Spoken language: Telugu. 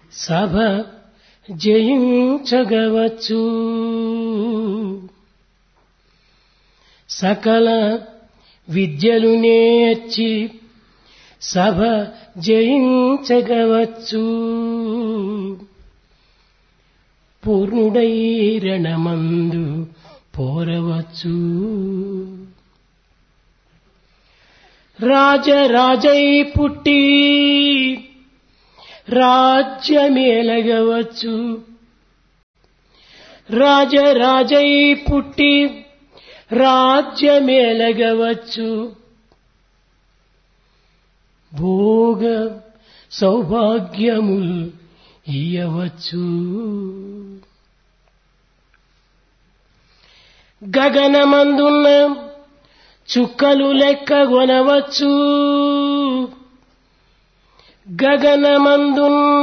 సభ జయించగవచ్చు సకల విద్యలు నేర్చి సభ జయించగవచ్చు పూర్ణుడై రణమందు పోరవచ్చు రాజరాజై పుట్టి రాజ్యమేలగవచ్చు రాజరాజై పుట్టి రాజ్యమేలగవచ్చు భోగ సౌభాగ్యముల్ ఇయ్యవచ్చు గగనమందున్న చుక్కలు లెక్క కొనవచ్చు గగనమందున్న